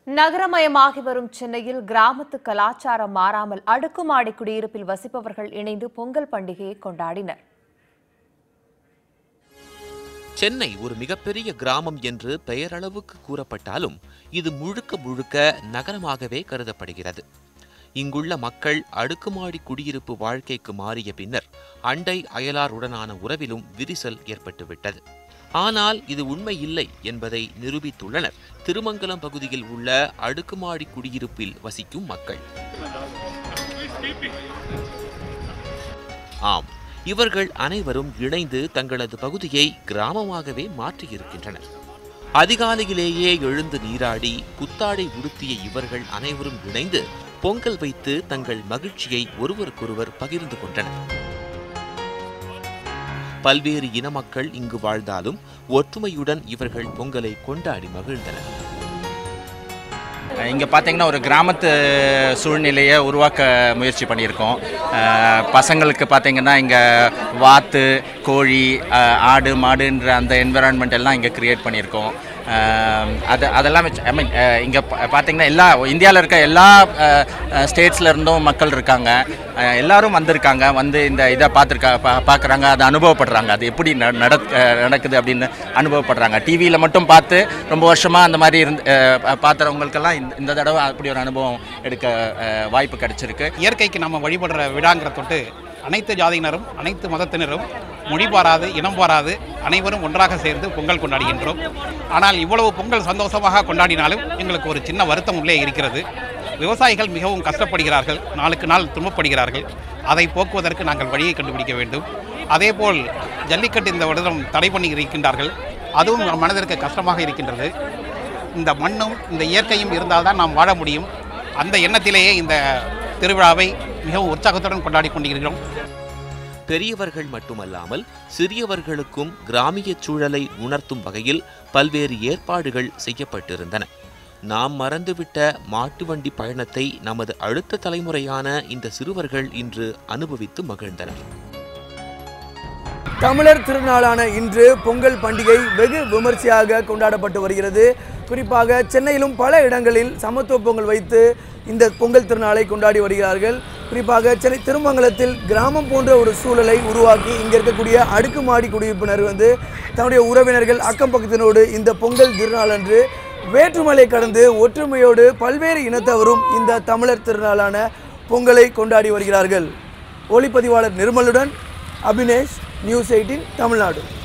நகரமயமாகி வரும் சென்னையில் கிராமத்து கலாச்சாரம் மாறாமல் அடுக்குமாடி குடியிருப்பில் வசிப்பவர்கள் இணைந்து பொங்கல் பண்டிகையை கொண்டாடினர் சென்னை ஒரு மிகப்பெரிய கிராமம் என்று பெயரளவுக்கு கூறப்பட்டாலும் இது முழுக்க முழுக்க நகரமாகவே கருதப்படுகிறது இங்குள்ள மக்கள் அடுக்குமாடி குடியிருப்பு வாழ்க்கைக்கு மாறிய பின்னர் அண்டை அயலாருடனான உறவிலும் விரிசல் ஏற்பட்டுவிட்டது ஆனால் இது உண்மை இல்லை என்பதை நிரூபித்துள்ளனர் திருமங்கலம் பகுதியில் உள்ள அடுக்குமாடி குடியிருப்பில் வசிக்கும் மக்கள் ஆம் இவர்கள் அனைவரும் இணைந்து தங்களது பகுதியை கிராமமாகவே மாற்றியிருக்கின்றனர் அதிகாலையிலேயே எழுந்து நீராடி புத்தாடை உடுத்திய இவர்கள் அனைவரும் இணைந்து பொங்கல் வைத்து தங்கள் மகிழ்ச்சியை ஒருவருக்கொருவர் பகிர்ந்து கொண்டனர் பல்வேறு இன மக்கள் இங்கு வாழ்ந்தாலும் ஒற்றுமையுடன் இவர்கள் பொங்கலை கொண்டாடி மகிழ்ந்தனர் இங்கே பார்த்தீங்கன்னா ஒரு கிராமத்து சூழ்நிலையை உருவாக்க முயற்சி பண்ணியிருக்கோம் அஹ் பசங்களுக்கு பார்த்தீங்கன்னா இங்கே வாத்து கோழி அஹ் ஆடு மாடுன்ற அந்த என்விரான்மெண்ட் எல்லாம் இங்கே கிரியேட் பண்ணியிருக்கோம் அஹ் அது அதெல்லாம் ஐ மீன் இங்கே பார்த்தீங்கன்னா எல்லா இந்தியாவில் இருக்க எல்லா ஸ்டேட்ஸில் இருந்தும் மக்கள் இருக்காங்க அஹ் எல்லாரும் வந்திருக்காங்க வந்து இந்த இதை பார்த்துருக்கா பா பார்க்குறாங்க அதை அனுபவப்படுறாங்க அது எப்படி ந- நடக் அஹ் நடக்குது அப்படின்னு அனுபவப்படுறாங்க டிவியில் மட்டும் பார்த்து ரொம்ப வருஷமாக அந்த மாதிரி இருந்து அஹ் பா- பார்க்குறவங்களுக்கெல்லாம் இந்த இந்த தடவை அப்படி ஒரு அனுபவம் எடுக்க அஹ் வாய்ப்பு கிடைச்சிருக்கு இயற்கைக்கு நம்ம வழிபடுற விழாங்கிற தொட்டு அனைத்து ஜாதியினரும் அனைத்து மதத்தினரும் மொழி பாராது இனம் பாராது அனைவரும் ஒன்றாக சேர்ந்து பொங்கல் கொண்டாடுகின்றோம் ஆனால் இவ்வளவு பொங்கல் சந்தோஷமாக கொண்டாடினாலும் எங்களுக்கு ஒரு சின்ன வருத்தம் உள்ளே இருக்கிறது விவசாயிகள் மிகவும் கஷ்டப்படுகிறார்கள் நாளுக்கு நாள் துன்பப்படுகிறார்கள் அதை போக்குவதற்கு நாங்கள் வழியை கண்டுபிடிக்க வேண்டும் அதேபோல் ஜல்லிக்கட்டு இந்த வருடம் தடை பண்ணி இருக்கின்றார்கள் அதுவும் நம் மனதிற்கு கஷ்டமாக இருக்கின்றது இந்த மண்ணும் இந்த இயற்கையும் இருந்தால்தான் நாம் வாழ முடியும் அந்த எண்ணத்திலேயே இந்த திருவிழாவை மிகவும் உற்சாகத்துடன் கொண்டாடி கொண்டிருக்கிறோம் பெரியவர்கள் மட்டுமல்லாமல் சிறியவர்களுக்கும் கிராமிய சூழலை உணர்த்தும் வகையில் பல்வேறு ஏற்பாடுகள் செய்யப்பட்டிருந்தன நாம் மறந்துவிட்ட மாட்டு வண்டி பயணத்தை நமது அடுத்த தலைமுறையான இந்த சிறுவர்கள் இன்று அனுபவித்து மகிழ்ந்தனர் தமிழர் திருநாளான இன்று பொங்கல் பண்டிகை வெகு விமர்சையாக கொண்டாடப்பட்டு வருகிறது குறிப்பாக சென்னையிலும் பல இடங்களில் சமத்துவ பொங்கல் வைத்து இந்த பொங்கல் திருநாளை கொண்டாடி வருகிறார்கள் குறிப்பாக சென்னை திருமங்கலத்தில் கிராமம் போன்ற ஒரு சூழலை உருவாக்கி இங்கே இருக்கக்கூடிய அடுக்குமாடி குடியிருப்பினர் வந்து தன்னுடைய உறவினர்கள் அக்கம் பக்கத்தினோடு இந்த பொங்கல் திருநாள் அன்று வேற்றுமலை கடந்து ஒற்றுமையோடு பல்வேறு இனத்தவரும் இந்த தமிழர் திருநாளான பொங்கலை கொண்டாடி வருகிறார்கள் ஒளிப்பதிவாளர் நிர்மலுடன் அபினேஷ் நியூஸ் எயிட்டின் தமிழ்நாடு